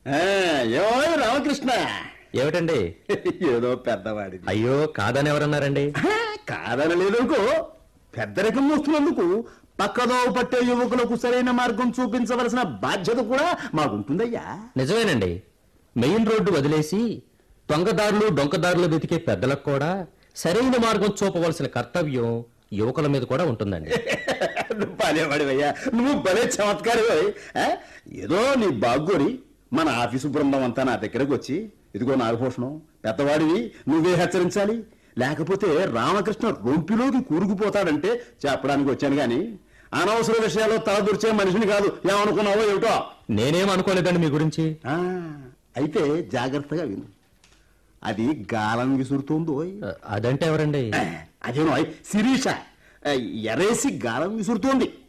ఆ, ఏమో రామకృష్ణ ఏమిటండి ఏదో పెద్దవాడి అయ్యో కాదని ఎవరన్నారండి కాదనలేదనుకో పెద్దరికం వస్తున్నందుకు పక్కదో పట్టే యువకులకు సరైన మార్గం చూపించవలసిన బాధ్యత కూడా మాకుంటుందయ్యా నిజమేనండి మెయిన్ రోడ్డు వదిలేసి దొంగదారులు డొంకదారులు వెతికే పెద్దలకు కూడా సరైన మార్గం చూపవలసిన కర్తవ్యం యువకుల మీద కూడా ఉంటుందండి నువ్వు భలేవాడివయ్యా నువ్వు భలే చమత్కారివై ఏదో నీ బాగ్గోరి మన ఆఫీసు బృందం అంతా నా దగ్గరకు వచ్చి ఇదిగో నాగభూషణం పెద్దవాడివి నువ్వే హెచ్చరించాలి లేకపోతే రామకృష్ణ రొంపిలోకి కూరుకుపోతాడంటే చెప్పడానికి వచ్చాను గాని అనవసర విషయాల్లో తలదూర్చే మనిషిని కాదు ఏమనుకున్నావో ఏమిటో నేనేం అనుకోలేదండి మీ గురించి ఆ, అయితే జాగ్రత్తగా విను అది గాలం విసురుతోందో అదంటే ఎవరండి అదేనో శిరీష ఆ, ఎరేసి గాలం విసురుతోంది